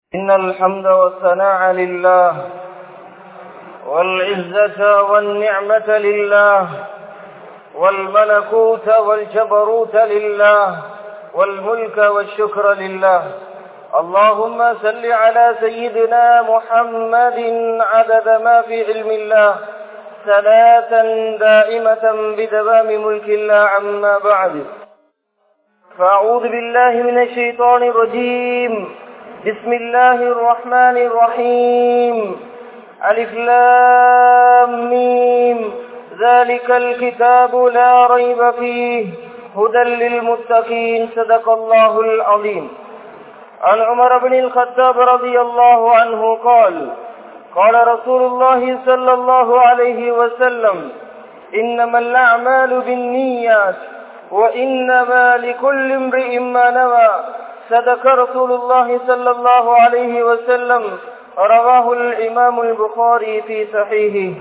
إن الحمد والثناء لله والعزة والنعمة لله والملكوت والجبروت لله والملك والشكر لله اللهم صل على سيدنا محمد عدد ما في علم الله صلاة دائمة بدوام ملك الله عما بعد فأعوذ بالله من الشيطان الرجيم بسم الله الرحمن الرحيم ألف لام ميم ذلك الكتاب لا ريب فيه هدى للمتقين صدق الله العظيم عن عمر بن الخطاب رضي الله عنه قال قال رسول الله صلى الله عليه وسلم إنما الأعمال بالنيات وإنما لكل امرئ ما نوى صدق رسول الله صلى الله عليه وسلم رواه الإمام البخاري في صحيحه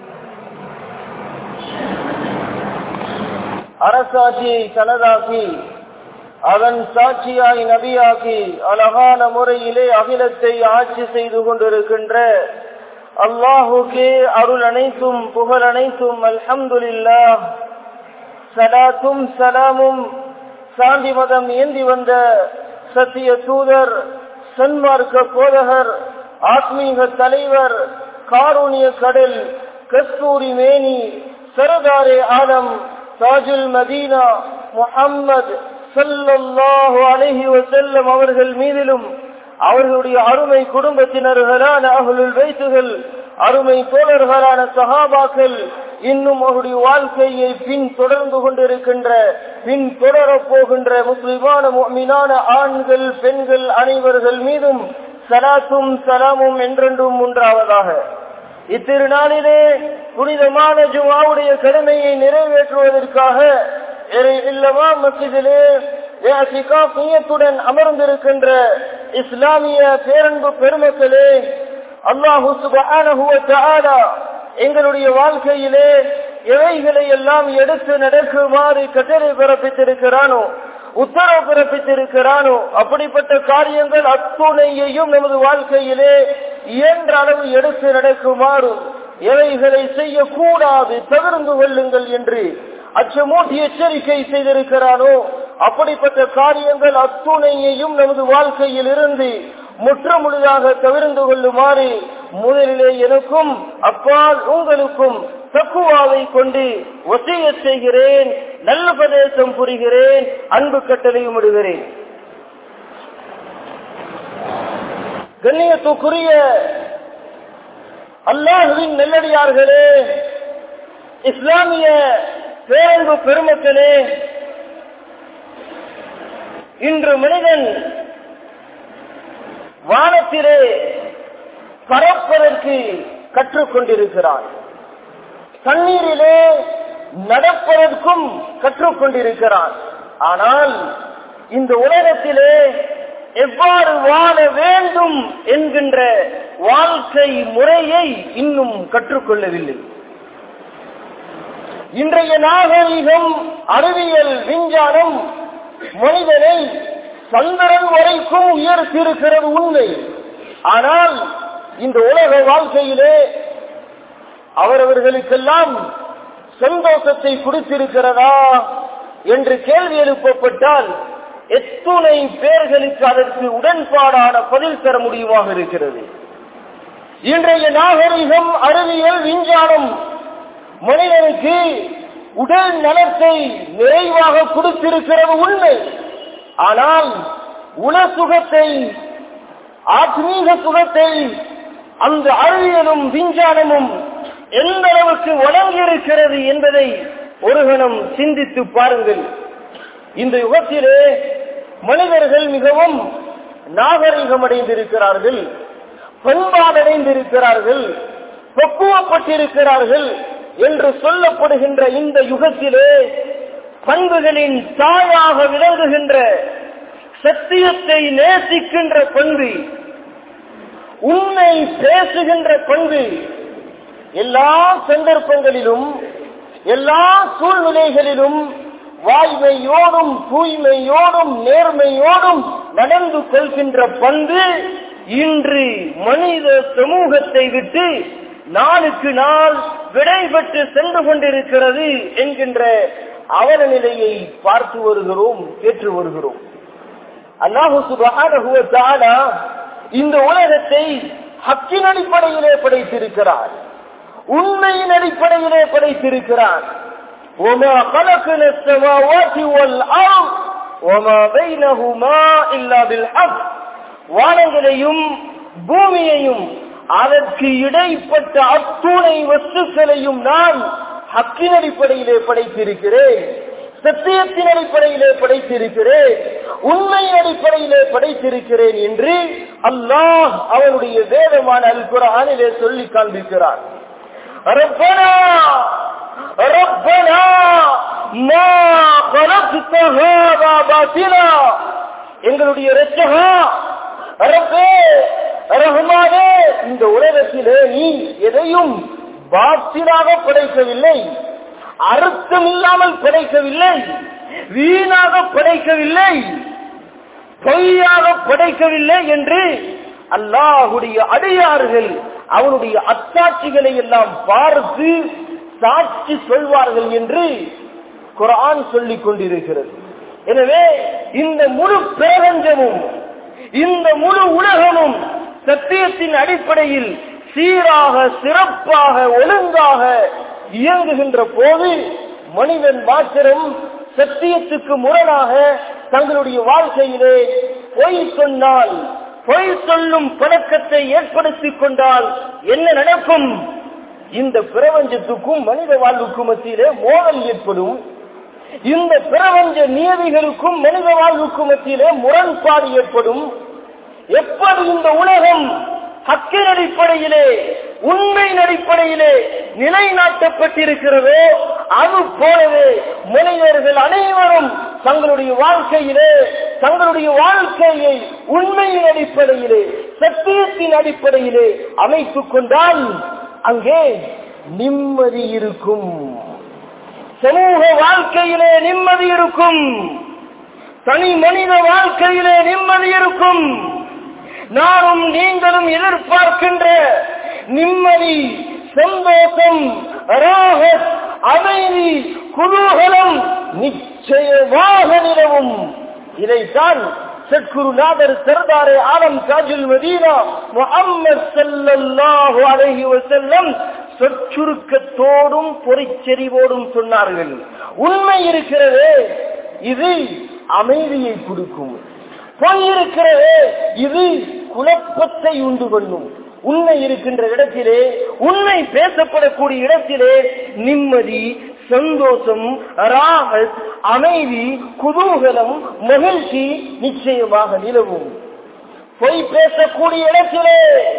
அரசாட்சியை தனதாக்கி அதன் சாட்சியாய் நபியாக்கி அழகான முறையிலே அகிலத்தை ஆட்சி செய்து கொண்டிருக்கின்ற அல்லாஹுக்கே அருள் அனைத்தும் புகழ் அனைத்தும் அல்ஹம்துலில்லா சலாத்தும் சலாமும் சாந்தி மதம் ஏந்தி வந்த சத்திய தூதர் சன்மார்க்க போதகர் ஆத்மீக தலைவர் காரூணிய கடல் கஸ்தூரி மேனி சரதாரே ஆலம் தாஜுல் மதீனா முஹம்மது சல்லல்லாஹு அலைஹி வஸல்லம் அவர்கள் மீதிலும் அவர்களுடைய அருமை குடும்பத்தினர்களான அகலுள் வைத்துகள் அருமை தோழர்களான சஹாபாக்கள் இன்னும் அவருடைய வாழ்க்கையை பின் தொடர்ந்து கொண்டிருக்கின்ற பின் தொடரப் போகின்ற முஸ்லிமான மீனான ஆண்கள் பெண்கள் அனைவர்கள் மீதும் சலாத்தும் சலாமும் என்றென்றும் உண்டாவதாக இத்திருநாளிலே புனிதமான ஜுமாவுடைய கடமையை நிறைவேற்றுவதற்காக இல்லவா மசிதிலே நீயத்துடன் அமர்ந்திருக்கின்ற இஸ்லாமிய பேரன்பு பெருமக்களே அல்லாஹு சுபான எங்களுடைய வாழ்க்கையிலே எவைகளை எல்லாம் எடுத்து நடக்குமாறு கட்டளை பிறப்பித்திருக்கிறானோ உத்தரவு பிறப்பித்திருக்கிறானோ அப்படிப்பட்ட காரியங்கள் அத்துணையையும் நமது வாழ்க்கையிலே இயன்ற அளவு எடுத்து நடக்குமாறும் எவைகளை செய்யக்கூடாது தவிர்ந்து கொள்ளுங்கள் என்று அச்சமூட்டி எச்சரிக்கை செய்திருக்கிறானோ அப்படிப்பட்ட காரியங்கள் அத்துணையையும் நமது வாழ்க்கையில் இருந்து முற்றமுழுதாக தவிர்ந்து கொள்ளுமாறு முதலிலே எனக்கும் அப்பால் உங்களுக்கும் தக்குவாவை கொண்டு ஒசைய செய்கிறேன் நல்ல பிரதேசம் புரிகிறேன் அன்பு கட்டளையும் விடுகிறேன் கண்ணியத்துக்குரிய அல்லாஹுவின் நெல்லடியார்களே இஸ்லாமிய பேரன்பு பெருமக்களே இன்று மனிதன் வானத்திலே பறப்பதற்கு கற்றுக்கொண்டிருக்கிறான் தண்ணீரிலே நடப்பதற்கும் கற்றுக்கொண்டிருக்கிறான் ஆனால் இந்த உலகத்திலே எவ்வாறு வாழ வேண்டும் என்கின்ற வாழ்க்கை முறையை இன்னும் கற்றுக்கொள்ளவில்லை இன்றைய நாகரிகம் அறிவியல் விஞ்ஞானம் மனிதனை சந்திரன் வரைக்கும் உயர்த்திருக்கிறது உண்மை ஆனால் இந்த உலக வாழ்க்கையிலே அவரவர்களுக்கெல்லாம் சந்தோஷத்தை கொடுத்திருக்கிறதா என்று கேள்வி எழுப்பப்பட்டால் எத்துணை பேர்களுக்கு அதற்கு உடன்பாடான பதில் தர முடியுமாக இருக்கிறது இன்றைய நாகரிகம் அறிவியல் விஞ்ஞானம் மனிதனுக்கு உடல் நலத்தை நிறைவாக கொடுத்திருக்கிறது உண்மை ஆனால் உல சுகத்தை ஆத்மீக சுகத்தை அந்த அறிவியலும் விஞ்ஞானமும் எந்த அளவுக்கு வழங்கியிருக்கிறது என்பதை ஒரு கணம் சிந்தித்து பாருங்கள் இந்த யுகத்திலே மனிதர்கள் மிகவும் நாகரிகம் அடைந்திருக்கிறார்கள் பண்பாடடைந்திருக்கிறார்கள் பக்குவப்பட்டிருக்கிறார்கள் என்று சொல்லப்படுகின்ற இந்த யுகத்திலே பண்புகளின் தாயாக விளங்குகின்ற சத்தியத்தை நேசிக்கின்ற பண்பு உண்மை பேசுகின்ற பண்பு எல்லா சந்தர்ப்பங்களிலும் எல்லா சூழ்நிலைகளிலும் வாய்மையோடும் தூய்மையோடும் நேர்மையோடும் நடந்து கொள்கின்ற பண்பு இன்று மனித சமூகத்தை விட்டு நாளுக்கு நாள் விடைபெற்று சென்று கொண்டிருக்கிறது என்கின்ற அவல நிலையை பார்த்து வருகிறோம் கேட்டு வருகிறோம் அல்லாஹு சுபஹானஹு வ தஆலா இந்த உலகத்தை ஹக்கின் அடிப்படையிலே படைத்திருக்கிறார் உண்மையின் அடிப்படையிலே படைத்திருக்கிறார் وما خلقنا السماوات والأرض وما بينهما إلا بالحق வானங்களையும் பூமியையும் அதற்கு இடைப்பட்ட அத்துணை வஸ்துக்களையும் நான் ஹக்கின் அடிப்படையிலே படைத்திருக்கிறேன் சத்தியத்தின் அடிப்படையிலே படைத்திருக்கிறேன் உண்மையின் அடிப்படையிலே படைத்திருக்கிறேன் என்று அல்லாஹ் அவனுடைய வேதமான அல் குரானிலே சொல்லி காண்பிக்கிறார் ربنا ربنا ما خلقت هذا باطلا எங்களுடைய ரச்சகா ரப்பே ரஹ்மானே இந்த உலகத்திலே நீ எதையும் பாத்திலாக படைக்கவில்லை அர்த்தம் இல்லாமல் படைக்கவில்லை வீணாக படைக்கவில்லை பொய்யாக படைக்கவில்லை என்று அல்லாஹுடைய அடியார்கள் அவனுடைய அத்தாட்சிகளை எல்லாம் பார்த்து சாட்சி சொல்வார்கள் என்று குரான் சொல்லிக் கொண்டிருக்கிறது எனவே இந்த முழு பிரபஞ்சமும் இந்த முழு உலகமும் சத்தியத்தின் அடிப்படையில் சீராக சிறப்பாக ஒழுங்காக இயங்குகின்ற போது மனிதன் மாத்திரம் சத்தியத்துக்கு முரணாக தங்களுடைய வாழ்க்கையிலே பொய் சொன்னால் பொய் சொல்லும் பழக்கத்தை ஏற்படுத்திக் கொண்டால் என்ன நடக்கும் இந்த பிரபஞ்சத்துக்கும் மனித வாழ்வுக்கும் மத்தியிலே மோதல் ஏற்படும் இந்த பிரபஞ்ச நியதிகளுக்கும் மனித வாழ்வுக்கும் மத்தியிலே முரண்பாடு ஏற்படும் எப்படி இந்த உலகம் ஹக்கின் அடிப்படையிலே உண்மையின் அடிப்படையிலே நிலைநாட்டப்பட்டிருக்கிறதோ அது போலவே மனிதர்கள் அனைவரும் தங்களுடைய வாழ்க்கையிலே தங்களுடைய வாழ்க்கையை உண்மையின் அடிப்படையிலே சத்தியத்தின் அடிப்படையிலே அமைத்துக் கொண்டால் அங்கே நிம்மதி இருக்கும் சமூக வாழ்க்கையிலே நிம்மதி இருக்கும் தனி மனித வாழ்க்கையிலே நிம்மதி இருக்கும் நானும் நீங்களும் எதிர்பார்க்கின்ற நிம்மதி சந்தோஷம் ராகத் அமைதி குதூகலம் நிச்சயமாக நிலவும் இதைத்தான் சத்குருநாதர் சர்தாரே ஆலம் காஜுல் மதீனா முகம்மது ஸல்லல்லாஹு அலைஹி வஸல்லம் சொற்சுருக்கத்தோடும் பொறிச்செறிவோடும் சொன்னார்கள் உண்மை இருக்கிறது இது அமைதியை கொடுக்கும் பொய் இருக்கிறது இது குழப்பத்தை உண்டு பண்ணும் உண்மை இருக்கின்ற இடத்திலே உண்மை பேசப்படக்கூடிய இடத்திலே நிம்மதி சந்தோஷம் ராகத் அமைதி குதூகலம் மகிழ்ச்சி நிச்சயமாக நிலவும் பொய் பேசக்கூடிய இடத்திலே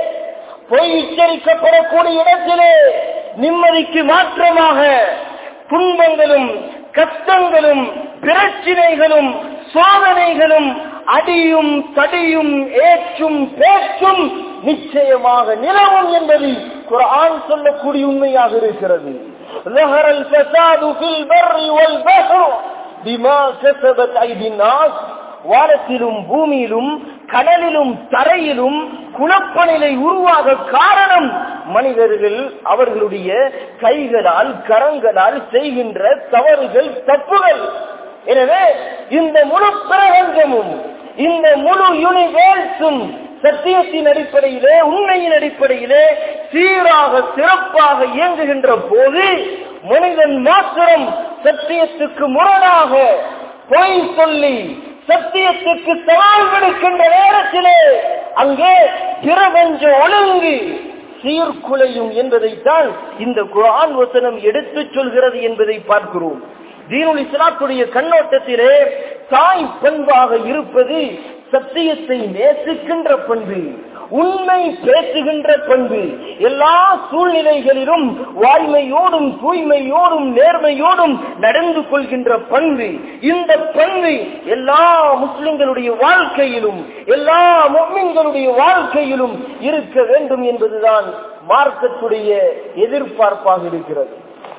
பொய் உச்சரிக்கப்படக்கூடிய இடத்திலே நிம்மதிக்கு மாற்றமாக துன்பங்களும் கஷ்டங்களும் பிரச்சினைகளும் சோதனைகளும் அடியும் தடியும் ஏற்றும் பேச்சும் நிச்சயமாக நிலவும் என்பது குரான் சொல்லக்கூடிய உண்மையாக இருக்கிறது ظهر الفساد في البر والبحر بما كسبت أيدي الناس வானத்திலும் பூமியிலும் கடலிலும் தரையிலும் குழப்ப நிலை உருவாக காரணம் மனிதர்கள் அவர்களுடைய கைகளால் கரங்களால் செய்கின்ற தவறுகள் தப்புகள் எனவே இந்த முழு பிரபஞ்சமும் இந்த முழு யூனிவேர்ஸும் சத்தியத்தின் அடிப்படையிலே உண்மையின் அடிப்படையிலே சீராக சிறப்பாக இயங்குகின்ற போது மனிதன் மாத்திரம் சத்தியத்துக்கு முரணாக பொய் சொல்லி சத்தியத்துக்கு சவால் விடுக்கின்ற நேரத்திலே அங்கே பிரபஞ்ச ஒழுங்கு சீர்குலையும் என்பதைத்தான் இந்த குரான் வசனம் எடுத்துச் சொல்கிறது என்பதை பார்க்கிறோம் தீனுல் இஸ்லாத்துடைய கண்ணோட்டத்திலே தாய் பண்பாக இருப்பது சத்தியத்தை நேசிக்கின்ற பண்பு உண்மை பேசுகின்ற பண்பு எல்லா சூழ்நிலைகளிலும் வாய்மையோடும் தூய்மையோடும் நேர்மையோடும் நடந்து கொள்கின்ற பண்பு இந்த பண்பு எல்லா முஸ்லிம்களுடைய வாழ்க்கையிலும் எல்லா முஸ்லிம்களுடைய வாழ்க்கையிலும் இருக்க வேண்டும் என்பதுதான் மார்க்கத்துடைய எதிர்பார்ப்பாக இருக்கிறது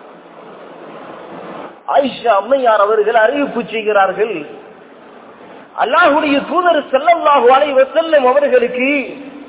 ஆயிஷா அம்மையார் அவர்கள் அறிவிப்பு செய்கிறார்கள் அல்லாஹுடைய தூதர் செல்லல்லாஹு அலைஹி வஸல்லம் அவர்களுக்கு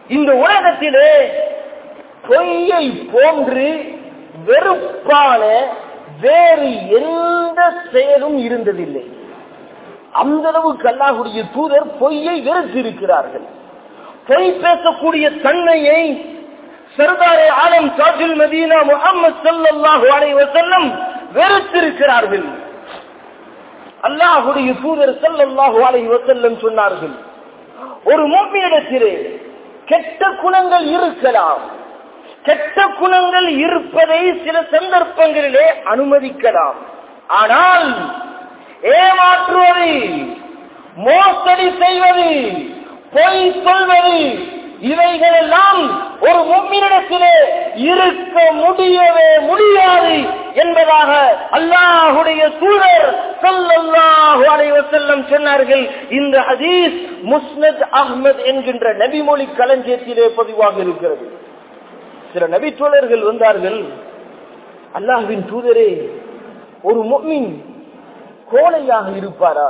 இந்த உலகத்திலே பொய்யை போன்று வெறுப்பான வேறு எந்த செயலும் இருந்ததில்லை அந்த அளவுக்கு அல்லாஹுடைய தூதர் பொய்யை வெறுத்திருக்கிறார்கள் பொய் பேசக்கூடிய தன்மையை சர்தாரே ஆலம் சாஜுல் மதீனா முகமது சல்லாஹு அலைஹி வஸல்லம் வெறுத்திருக்கிறார்கள் அல்லாஹுடைய தூதர் சல்லல்லாஹு அலைஹி வஸல்லம் சொன்னார்கள் ஒரு மூமியிடத்திலே கெட்ட குணங்கள் இருக்கலாம் கெட்ட குணங்கள் இருப்பதை சில சந்தர்ப்பங்களிலே அனுமதிக்கலாம் ஆனால் ஏமாற்றுவது மோசடி செய்வது பொய் சொல்வது இவைகள் எல்லாம் ஒரு மும்மினிடத்திலே இருக்க முடியவே முடியாது என்பதாக அல்லாஹுடைய சூழல் சொல்லல்லாஹு அலைஹி வஸல்லம் சொன்னார்கள் இந்த ஹதீஸ் முஸ்னத் அஹ்மத் என்கின்ற நபிமொழி களஞ்சியத்திலே பதிவாக இருக்கிறது சில நபி தோழர்கள் வந்தார்கள் அல்லாஹ்வின் தூதரே ஒரு முஃமின் கோழையாக இருப்பாரா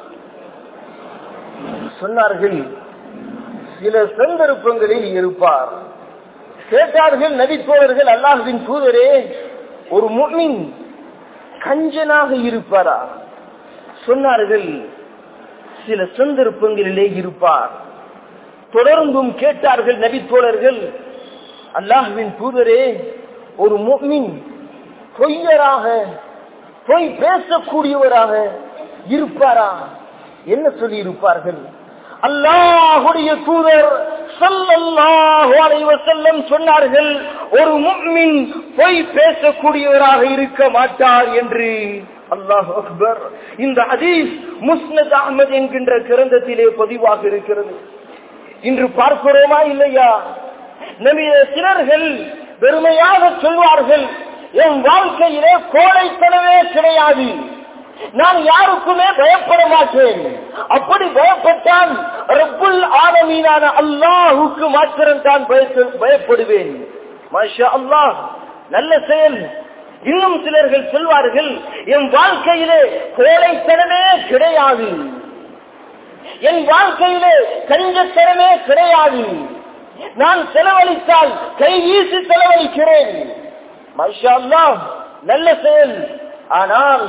சொன்னார்கள் சில சந்தர்ப்பங்களில் இருப்பார் கேட்டார்கள் நபித்தோழர்கள் அல்லாஹுவின் தூதரே ஒரு முஃமின் கஞ்சனாக இருப்பாரா சொன்னார்கள் சில சந்தர்ப்பங்களிலே இருப்பார் தொடர்ந்தும் கேட்டார்கள் நபித்தோழர்கள் அல்லாஹுவின் தூதரே ஒரு முஃமின் பொய்யராக பொய் பேசக்கூடியவராக இருப்பாரா என்ன சொல்லி இருப்பார்கள் அல்லாஹுடைய தூதர் ஸல்லல்லாஹு அலைஹி வஸல்லம் சொன்னார்கள் ஒரு முஃமின் பொய் பேசக்கூடியவராக இருக்க மாட்டார் என்று அல்லாஹ் அக்பர் இந்த ஹதீஸ் முஸ்னத் அஹ்மத் என்கின்ற கிரந்தத்திலே பதிவாக இருக்கிறது இன்று பார்க்கிறோமா இல்லையா நபிய சிலர்கள் பெருமையாக சொல்வார்கள் என் வாழ்க்கையிலே கோழைத்தனமே கிடையாது நான் யாருக்குமே பயப்பட மாட்டேன் அப்படி பயப்பட்டால் ரப்புல் ஆலமீனான அல்லாஹுக்கு மாத்திரம் தான் பயப்ப- பயப்படுவேன் மாஷா அல்லாஹ் நல்ல செயல் இன்னும் சிலர்கள் சொல்வார்கள் என் வாழ்க்கையிலே கோழைத்தனமே கிடையாது என் வாழ்க்கையிலே கஞ்சத்தனமே கிடையாது நான் செலவழித்தால் கை வீசி செலவழிக்கிறேன் மாஷா அல்லாஹ் நல்ல செயல் ஆனால்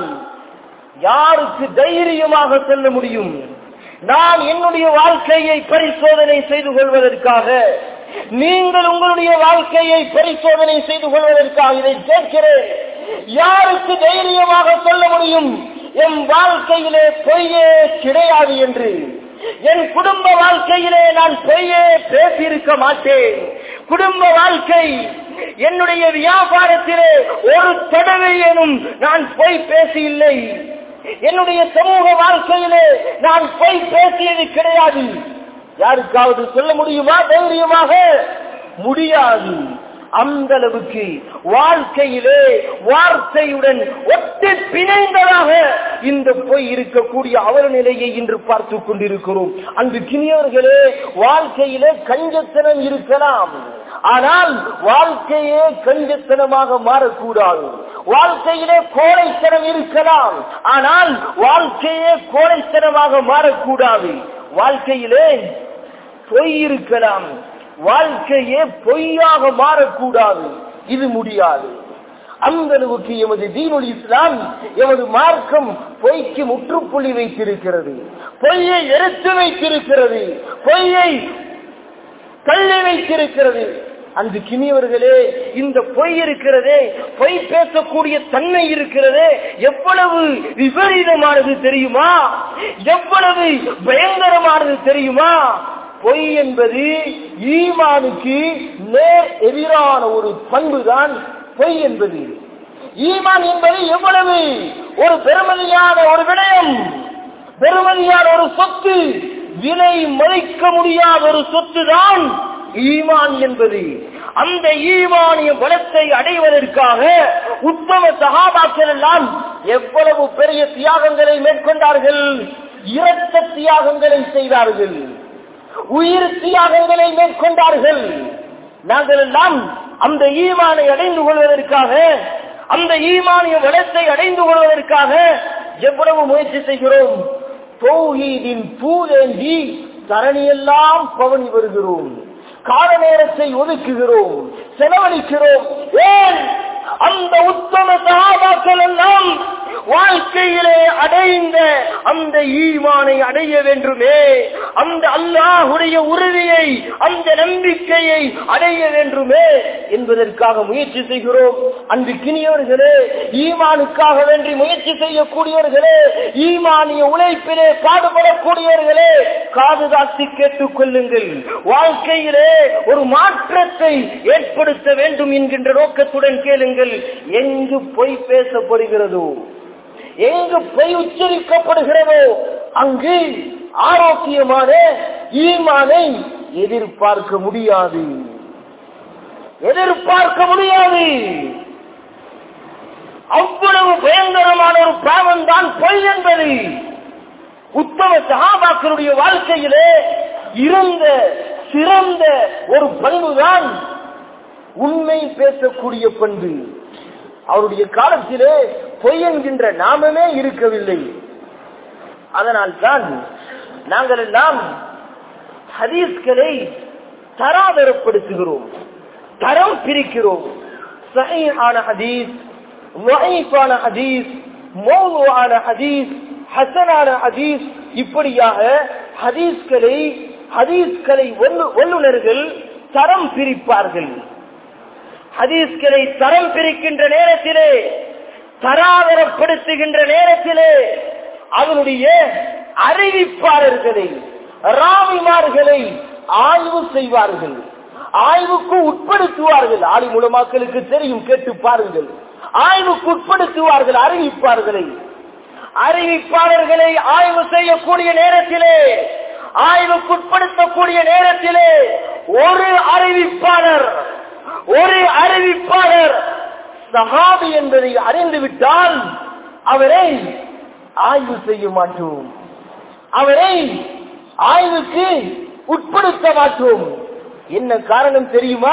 யாருக்கு தைரியமாக சொல்ல முடியும் நான் என்னுடைய வாழ்க்கையை பரிசோதனை செய்து கொள்வதற்காக நீங்கள் உங்களுடைய வாழ்க்கையை பரிசோதனை செய்து கொள்வதற்காக இதை கேட்கிறேன் யாருக்கு தைரியமாக சொல்ல முடியும் என் வாழ்க்கையிலே பொய்யே கிடையாது என்று என் குடும்ப வாழ்க்கையிலே நான் பொய்யே பேசியிருக்க மாட்டேன் குடும்ப வாழ்க்கை என்னுடைய வியாபாரத்திலே ஒரு தடவையேனும் நான் பொய் பேசி இல்லை என்னுடைய சமூக வாழ்க்கையிலே நான் பொய் பேசியது கிடையாது யாருக்காவது சொல்ல முடியுமா தைரியமாக முடியாது அந்த அளவுக்கு வாழ்க்கையிலே வார்த்தையுடன் ஒட்டி பிணைந்ததாக இந்த பொய் இருக்கக்கூடிய அவர் நிலையை இன்று பார்த்து கொண்டிருக்கிறோம் அங்கு கிணியவர்களே வாழ்க்கையிலே கஞ்சத்தனம் இருக்கலாம் ஆனால் வாழ்க்கையே கஞ்சத்தனமாக மாறக்கூடாது வாழ்க்கையிலே கோழைத்தனம் இருக்கலாம் ஆனால் வாழ்க்கையே கோழைத்தனமாக மாறக்கூடாது வாழ்க்கையிலே பொய் இருக்கலாம் வாழ்க்கையே பொய்யாக மாறக்கூடாது இது முடியாது அந்த அளவுக்கு எமது தீனுல் இஸ்லாம் எமது மார்க்கம் பொய்க்கு முற்றுப்புள்ளி வைத்திருக்கிறது பொய்யை எடுத்து வைத்திருக்கிறது பொய்யை தள்ளி வைத்திருக்கிறது அந்த கிணியவர்களே இந்த பொய் இருக்கிறதே பொய் பேசக்கூடிய தன்மை இருக்கிறதே எவ்வளவு விபரீதமானது தெரியுமா எவ்வளவு பயங்கரமானது தெரியுமா பொய் என்பது ஈமானுக்கு நேர் எதிரான ஒரு பண்புதான் பொய் என்பது ஈமான் என்பது எவ்வளவு ஒரு பெருமதியான ஒரு விடயம் பெருமதியான ஒரு சொத்து விலை மதிக்க முடியாத ஒரு சொத்து தான் ஈமான் என்பது அந்த ஈமானிய பலத்தை அடைவதற்காக உத்தம சகாபாக்கள் எல்லாம் எவ்வளவு பெரிய தியாகங்களை மேற்கொண்டார்கள் இரத்த தியாகங்களை செய்தார்கள் உயிர் தியாகங்களை மேற்கொண்டார்கள் நாங்கள் எல்லாம் அந்த ஈமானை அடைந்து கொள்வதற்காக அந்த ஈமானிய வளத்தை அடைந்து கொள்வதற்காக எவ்வளவு முயற்சி செய்கிறோம் தௌஹீதின் பூதேந்தி தரணியெல்லாம் பவனி வருகிறோம் கால நேரத்தை ஒதுக்குகிறோம் செலவழிக்கிறோம் ஏன் அந்த உத்தம சகாபாக்கள் எல்லாம் வாழ்க்கையிலே அடைந்த அந்த ஈமானை அடைய வேண்டுமே அந்த அல்லாஹுடைய உறுதியை அந்த நம்பிக்கையை அடைய வேண்டுமே என்பதற்காக முயற்சி செய்கிறோம் அன்று கிணியவர்களே ஈமானுக்காக வேண்டி முயற்சி செய்யக்கூடியவர்களே ஈமானிய உழைப்பிலே பாடுபடக்கூடியவர்களே காதுகாத்து கேட்டுக் கொள்ளுங்கள் வாழ்க்கையிலே ஒரு மாற்றத்தை ஏற்படுத்த வேண்டும் என்கின்ற நோக்கத்துடன் கேளுங்கள் எங்கு பொய் பேசப்படுகிறதோ எங்கு பொய் உச்சரிக்கப்படுகிறதோ அங்கு ஆரோக்கியமான ஈமானை எதிர்பார்க்க முடியாது எதிர்பார்க்க முடியாது அவ்வளவு பயங்கரமான ஒரு பாவம் தான் பொய் என்பது உத்தம சகாபாக்களுடைய வாழ்க்கையிலே இருந்த சிறந்த ஒரு பண்புதான் உண்மை பேசக்கூடிய பண்பு அவருடைய காலத்திலே பொய் என்கின்ற நாமமே இருக்கவில்லை அதனால் தான் நாங்கள் எல்லாம் ஹதீஸ்களை தராதரப்படுத்துகிறோம் தரம் பிரிக்கிறோம் சஹீஹான ஹதீஸ் வஹீஃபான ஹதீஸ் மௌதுவான ஹதீஸ் ஹசனான ஹதீஸ் இப்படியாக ஹதீஸ்களை ஹதீஸ்களை வல்லுநர்கள் தரம் பிரிப்பார்கள் ஹதீஸ்களை தரம் பிரிக்கின்ற நேரத்திலே தராதரப்படுத்துகின்ற நேரத்திலே அதனுடைய அறிவிப்பாளர்களை ராவிமார்களை ஆய்வு செய்வார்கள் ஆய்வுக்கு உட்படுத்துவார்கள் ஆளி மூலமாக்களுக்கு தெரியும் கேட்டு பாருங்கள் ஆய்வுக்கு உட்படுத்துவார்கள் அறிவிப்பார்களை அறிவிப்பாளர்களை ஆய்வு செய்யக்கூடிய நேரத்திலே ஆய்வுக்குட்படுத்தக்கூடிய நேரத்திலே ஒரு அறிவிப்பாளர் ஒரு அறிவிப்பாளர் சகாபி என்பதை அறிந்துவிட்டால் அவரை ஆய்வு செய்ய மாட்டோம் அவரை ஆய்வுக்கு உட்படுத்த மாட்டோம் என்ன காரணம் தெரியுமா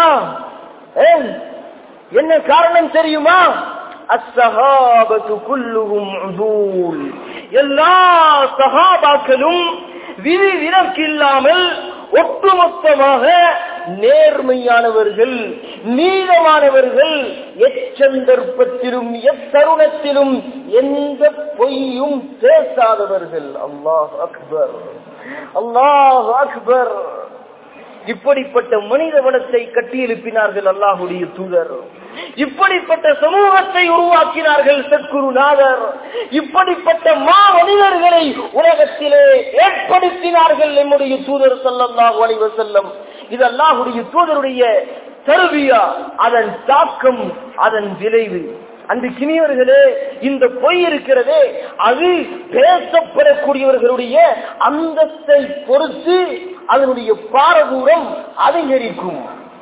என்ன காரணம் தெரியுமா அஸ்ஸஹாபத்து குல்லுஹும் உதூல் எல்லா சஹாபாக்களும் விதி விலக்கில்லாமல் ஒட்டுமொத்தமாக நேர்மையானவர்கள் நீளமானவர்கள் எச்சந்தர்ப்பத்திலும் எத்தருணத்திலும் எந்த பொய்யும் பேசாதவர்கள் அல்லாஹ் அக்பர் அல்லாஹ் அக்பர் இப்படிப்பட்ட மனித வளத்தை கட்டியெழுப்பினார்கள் அல்லாஹுடைய தூதர் இப்படிப்பட்ட சமூகத்தை உருவாக்கினார்கள் சத்குருநாதர் இப்படிப்பட்ட மா மனிதர்களை உலகத்திலே ஏற்படுத்தினார்கள் நம்முடைய தூதர் சல்லல்லாஹு அலைஹி வஸல்லம் இது அல்லாஹுடைய தூதருடைய தருவியா அதன் தாக்கம் அதன் விளைவு அந்த கிணியவர்களே இந்த பொய் இருக்கிறதே அது பேசப்படக்கூடியவர்களுடைய அந்தஸ்தை பொறுத்து அதனுடைய பாரதூரம் அதிகரிக்கும்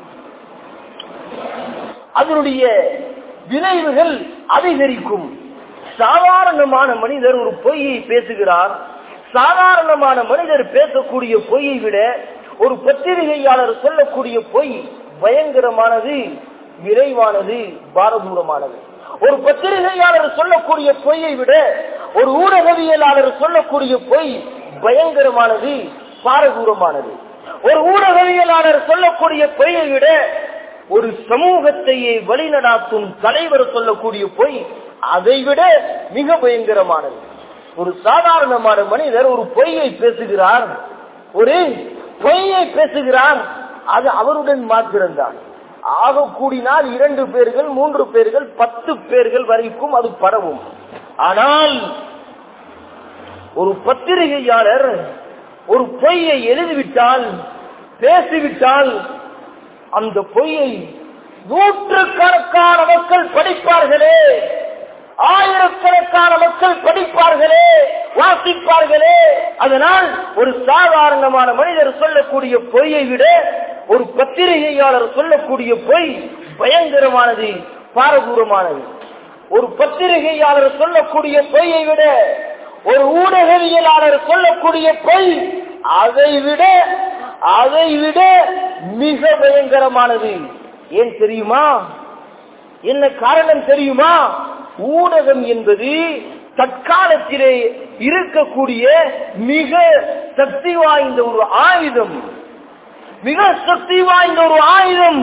அதனுடைய விளைவுகள் அதிகரிக்கும் சாதாரணமான மனிதர் ஒரு பொய்யை பேசுகிறார் சாதாரணமான மனிதர் பேசக்கூடிய பொய்யை விட ஒரு பத்திரிகையாளர் சொல்லக்கூடிய பொய் பயங்கரமானது விரைவானது பாரதூரமானது ஒரு பத்திரிகையாளர் சொல்லக்கூடிய பொய்யை விட ஒரு ஊடகவியலாளர் சொல்லக்கூடிய பொய் பயங்கரமானது பாரதூரமானது ஒரு ஊடகவியலாளர் சொல்லக்கூடிய பொய்யை விட ஒரு சமூகத்தையே வழிநடாத்தும் தலைவர் சொல்லக்கூடிய பொய் அதை விட மிக பயங்கரமானது ஒரு சாதாரணமான மனிதர் ஒரு பொய்யை பேசுகிறார் ஒரு பொய்யை பேசுகிறார் அது அவருடன் மாத்திரம்தான் ஆக கூடினால் இரண்டு பேர்கள் மூன்று பேர்கள் பத்து பேர்கள் வரைக்கும் அது பரவும் ஆனால் ஒரு பத்திரிகையாளர் ஒரு பொய்யை எழுதிவிட்டால் பேசிவிட்டால் அந்த பொய்யை நூற்றுக்கணக்கான மக்கள் படிப்பார்களே ஆயிரக்கணக்கான மக்கள் படிப்பார்களே வாசிப்பார்களே அதனால் ஒரு சாதாரணமான மனிதர் சொல்லக்கூடிய பொய்யை விட ஒரு பத்திரிகையாளர் சொல்லக்கூடிய பொய் பயங்கரமானது பாரதூரமானது ஒரு பத்திரிகையாளர் சொல்லக்கூடிய பொய்யை விட ஒரு ஊடகவியலாளர் சொல்லக்கூடிய பொய் அதை விட அதை விட மிக பயங்கரமானது ஏன் தெரியுமா என்ன காரணம் தெரியுமா ஊடகம் என்பது தற்காலத்திலே இருக்கக்கூடிய மிக சக்தி வாய்ந்த ஒரு ஆயுதம் மிக சக்தி வாய்ந்த ஒரு ஆயுதம்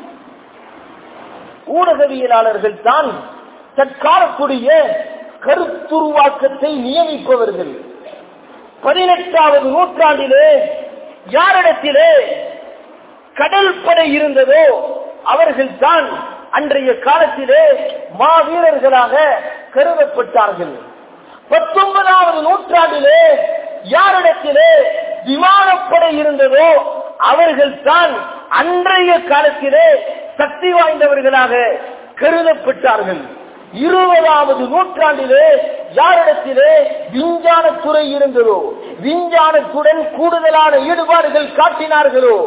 ஊடகவியலாளர்கள் தான் தற்காலத்துடைய கருத்துருவாக்கத்தை நியமிப்பவர்கள் பதினெட்டாவது நூற்றாண்டிலே யாரிடத்திலே கடல் படை இருந்ததோ அவர்கள் தான் அன்றைய காலத்திலே மாவீரர்களாக கருதப்பட்டார்கள் பத்தொன்பதாவது நூற்றாண்டிலே யாரிடத்திலே விமானப்படை இருந்ததோ அவர்கள் தான் அன்றைய காலத்திலே சக்தி வாய்ந்தவர்களாக கருதப்பட்டார்கள் இருபதாவது நூற்றாண்டிலே யாரிடத்திலே விஞ்ஞானத்துறை இருந்ததோ விஞ்ஞானத்துடன் கூடுதலான ஈடுபாடுகள் காட்டினார்களோ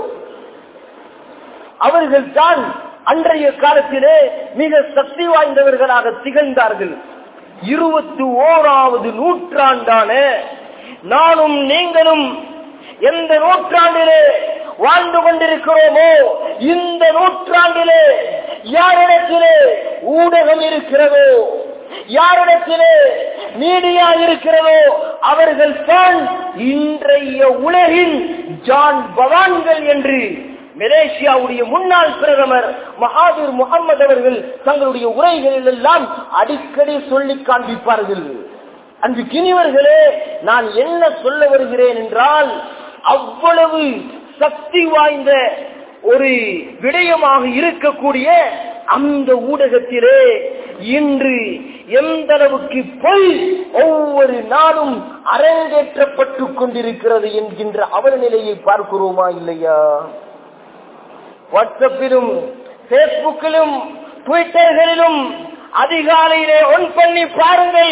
அவர்கள் தான் அன்றைய காலத்திலே மிக சக்தி வாய்ந்தவர்களாக திகழ்ந்தார்கள் இருபத்தி ஓராவது நூற்றாண்டான நானும் நீங்களும் எந்த நூற்றாண்டிலே வாழ்ந்து கொண்டிருக்கிறோமோ இந்த நூற்றாண்டிலே யாரிடத்திலே ஊடகம் இருக்கிறதோ யாரிடத்திலே மீடியா இருக்கிறதோ அவர்கள் தான் இன்றைய உலகின் ஜான் பவான்கள் என்று மலேசியாவுடைய முன்னாள் பிரதமர் மகாதீர் முகமது அவர்கள் தங்களுடைய உரைகளில் எல்லாம் அடிக்கடி சொல்லி காண்பிப்பார்கள் அன்று கிணிவர்களே நான் என்ன சொல்ல வருகிறேன் என்றால் அவ்வளவு சக்தி வாய்ந்த ஒரு விடயமாக இருக்கக்கூடிய அந்த ஊடகத்திலே இன்று எந்த அளவுக்கு பொய் ஒவ்வொரு நாளும் அரங்கேற்றப்பட்டுக் கொண்டிருக்கிறது என்கின்ற அவல நிலையை பார்க்கிறோமா இல்லையா வாட்ஸ்அப்பிலும் பேஸ்புக்கிலும் ட்விட்டர்களிலும் அதிகாலையிலே ஒன் பண்ணி பாருங்கள்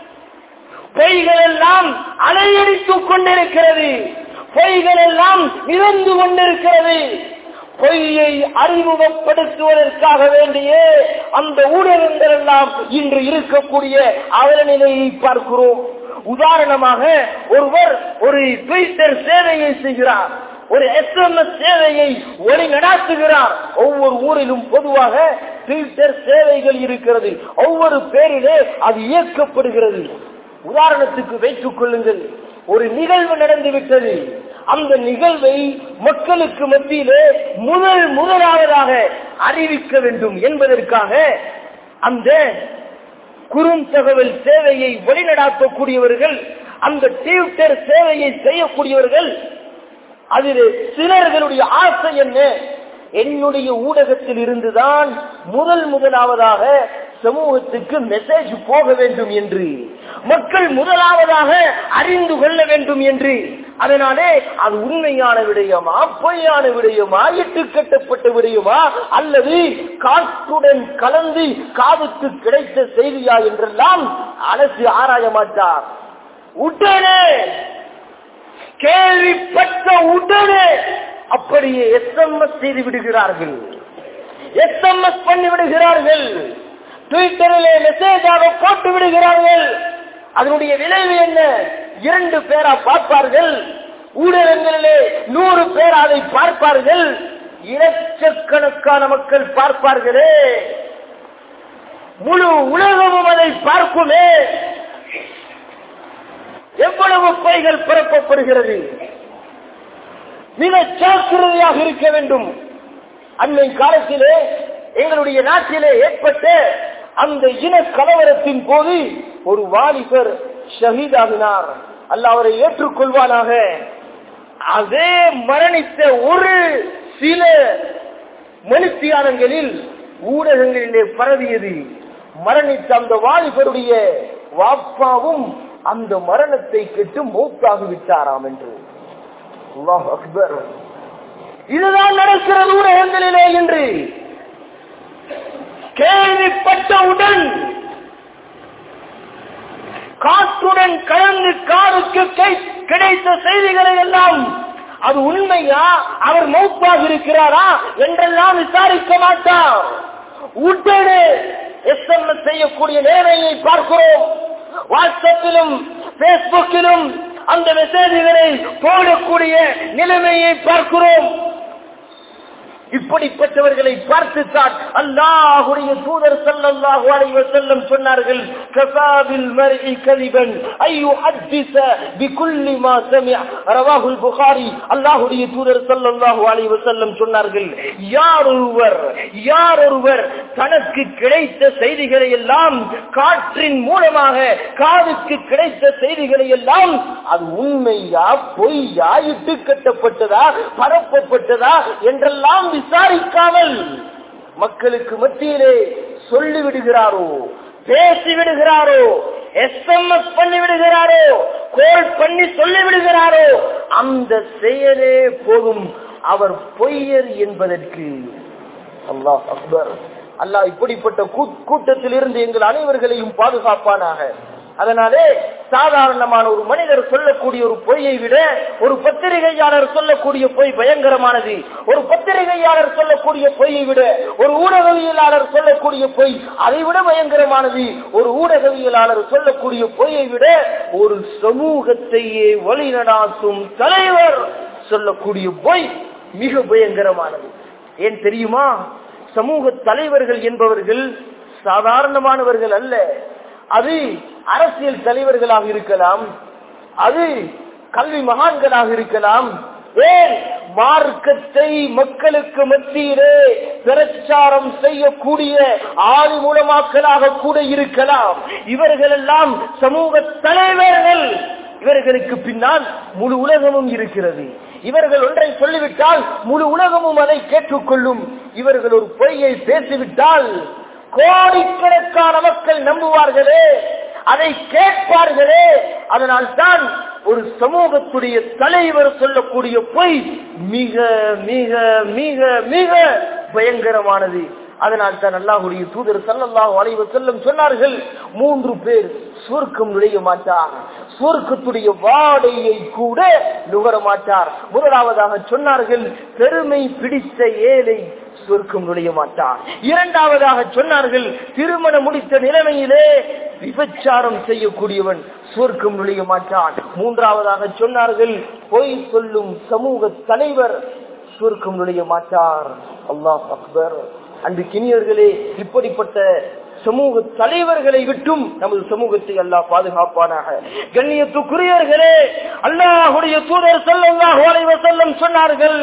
பொய்கள் எல்லாம் அலையடித்துக் கொண்டிருக்கிறது பொய்கள் எல்லாம் இறந்து கொண்டிருக்கிறது பொய்யை அறிமுகப்படுத்துவதற்காக வேண்டிய அந்த ஊடகங்கள் எல்லாம் இன்று இருக்கக்கூடிய அவல நிலையை பார்க்கிறோம் உதாரணமாக ஒருவர் ஒரு ட்விட்டர் சேவையை செய்கிறார் ஒரு எஸ்எம்எஸ் சேவையை ஒளி நடாத்துகிறார் ஒவ்வொரு ஊரிலும் பொதுவாக ட்விட்டர் சேவைகள் இருக்கிறது ஒவ்வொரு பேரிலே அது இயக்கப்படுகிறது உதாரணத்துக்கு வைத்துக் கொள்ளுங்கள் ஒரு நிகழ்வு நடந்து விட்டது அந்த நிகழ்வை மக்களுக்கு மத்தியிலே முதல் முதலாவதாக அறிவிக்க வேண்டும் என்பதற்காக அந்த குறுந்தகவல் சேவையை வழிநடாத்தக்கூடியவர்கள் அந்த ட்விட்டர் சேவையை செய்யக்கூடியவர்கள் அதில் சிலர்களுடைய ஆசை என்ன என்னுடைய ஊடகத்தில் இருந்துதான் முதல் முதலாவதாக சமூகத்துக்கு மெசேஜ் போக வேண்டும் என்று மக்கள் முதலாவதாக அறிந்து கொள்ள வேண்டும் என்று அதனாலே அது உண்மையான விடயமா பொய்யான விடயமா இட்டு கட்டப்பட்ட விடயமா அல்லது காற்றுடன் கலந்து காதுக்கு கிடைத்த செய்தியா என்றெல்லாம் அரசு ஆராய மாட்டார் உடனே கேள்விப்பட்ட உடனே அப்படியே எஸ்எம்எஸ் செய்து விடுகிறார்கள் எஸ்எம்எஸ் பண்ணி விடுகிறார்கள் ட்விட்டரிலே மெசேஜாக போட்டு விடுகிறார்கள் அதனுடைய விளைவு என்ன இரண்டு பேரா பார்ப்பார்கள் ஊடகங்களிலே நூறு பேர் அதை பார்ப்பார்கள் இலட்சக்கணக்கான மக்கள் பார்ப்பார்களே முழு உலகமும் அதை பார்க்குமே எவ்வளவு பொய்கள் பிறப்பப்படுகிறது மிக ஜாக்கிரதையாக இருக்க வேண்டும் அன்னை காலத்திலே எங்களுடைய நாட்டிலே ஏற்பட்ட அந்த இன கலவரத்தின் போது ஒரு வாலிபர் ஷஹீதாகினார் அல்ல அவரை ஏற்றுக்கொள்வானாக அதே மரணித்த ஒரு சில மனுத்தியானங்களில் ஊடகங்களிலே பரவியது மரணித்த அந்த வாலிபருடைய வாப்பாவும் அந்த மரணத்தை கெட்டு மூத்தாகி விட்டாராம் என்று அல்லாஹ் அக்பர் இதுதான் நடக்கிறது ஊடகங்களிலே என்று கேள்விப்பட்டவுடன் காற்றுடன் கலந்து காருக்கு கை- கிடைத்த செய்திகளை எல்லாம் அது உண்மையா அவர் மௌப்பாக இருக்கிறாரா என்றெல்லாம் விசாரிக்க மாட்டார் உடனே எஸ்எம்எஸ் செய்யக்கூடிய நேரையை பார்க்கிறோம் வாட்ஸ்அப்பிலும் பேஸ்புக்கிலும் அந்த மெசேஜ்களை போடக்கூடிய நிலைமையை பார்க்கிறோம் இப்படிப்பட்டவர்களை பார்த்துத்தான் அல்லாஹுடைய தூதர் ஸல்லல்லாஹு அலைஹி வஸல்லம் சொன்னார்கள் கஃபாபில் மர்இ கதிபன் ஐயு ஹத்திஸ பிகுல்லி மா சமிஅ ரவாஹுல் புகாரி அல்லாஹுடைய தூதர் ஸல்லல்லாஹு அலைஹி வஸல்லம் சொன்னார்கள் யார் ஒருவர் யார் ஒருவர் தனக்கு கிடைத்த செய்திகளை எல்லாம் காற்றின் மூலமாக காதுக்கு கிடைத்த செய்திகளை எல்லாம் அது உண்மையா பொய்யா இட்டு கட்டப்பட்டதா பரப்பப்பட்டதா என்றெல்லாம் விசாரிக்காமல் மக்களுக்கு மத்தியிலே சொல்லி விடுகிறாரோ பேசி விடுகிறாரோ எஸ்எம்எஸ் பண்ணி விடுகிறாரோ கோல் பண்ணி சொல்லி விடுகிறாரோ அந்த செயலே போதும் அவர் பொய்யர் என்பதற்கு அல்லாஹ் அக்பர் அல்லாஹ் இப்படிப்பட்ட கூ- கூட்டத்தில் இருந்து எங்கள் அனைவர்களையும் பாதுகாப்பானாக அதனாலே சாதாரணமான ஒரு மனிதர் சொல்லக்கூடிய ஒரு பொய்யை விட ஒரு பத்திரிகையாளர் சொல்லக்கூடிய பொய் பயங்கரமானது ஒரு பத்திரிகையாளர் சொல்லக்கூடிய பொய்யை விட ஒரு ஊடகவியலாளர் சொல்லக்கூடிய பொய் அதை விட பயங்கரமானது ஒரு ஊடகவியலாளர் சொல்லக்கூடிய பொய்யை விட ஒரு சமூகத்தையே வழிநடாத்தும் தலைவர் சொல்லக்கூடிய பொய் மிக பயங்கரமானது ஏன் தெரியுமா சமூக தலைவர்கள் என்பவர்கள் சாதாரணமானவர்கள் அல்ல அது அரசியல் தலைவர்களாக இருக்கலாம் அது கல்வி மகான்களாக இருக்கலாம் ஏன் மார்க்கத்தை மக்களுக்கு மத்தியிலே பிரச்சாரம் செய்யக்கூடிய ஆளி மூலமாக்களாக கூட இருக்கலாம் இவர்கள் எல்லாம் சமூக தலைவர்கள் இவர்களுக்கு பின்னால் முழு உலகமும் இருக்கிறது இவர்கள் ஒன்றை சொல்லிவிட்டால் முழு உலகமும் அதை கேட்டுக்கொள்ளும் இவர்கள் ஒரு பொய்யை பேசிவிட்டால் கோடிக்கணக்கான மக்கள் நம்புவார்களே அதை கேட்பார்களே அதனால் தான் ஒரு சமூகத்துடைய தலைவர் சொல்லக்கூடிய பொய் மிக மிக மிக மிக பயங்கரமானது அதனால் தான் அல்லாஹுடைய தூதர் சல்லல்லாஹு அலைஹி வஸல்லம் சொன்னார்கள் மூன்று பேர் சுவர்க்கம் நுழைய மாட்டார் சுவர்க்கத்துடைய வாடையை கூட நுகர மாட்டார் முதலாவதாக சொன்னார்கள் பெருமை பிடித்த ஏழை சொர்க்கம் நுழைய மாட்டார் இரண்டாவதாக சொன்னார்கள் திருமணம் முடித்த நிலைமையிலே விபச்சாரம் செய்யக்கூடியவன் சொர்க்கம் நுழைய மாட்டான் மூன்றாவதாக சொன்னார்கள் பொய் சொல்லும் சமூக தலைவர் சொர்க்கம் நுழைய மாட்டார் அல்லாஹ் அக்பர் அன்று கிணியர்களே இப்படிப்பட்ட சமூக தலைவர்களை விட்டும் நமது சமூகத்தை அல்லாஹ் பாதுகாப்பானாக கண்ணியத்துக்குரியர்களே அல்லாஹுடைய தூதர் ஸல்லல்லாஹு அலைஹி வஸல்லம் சொன்னார்கள்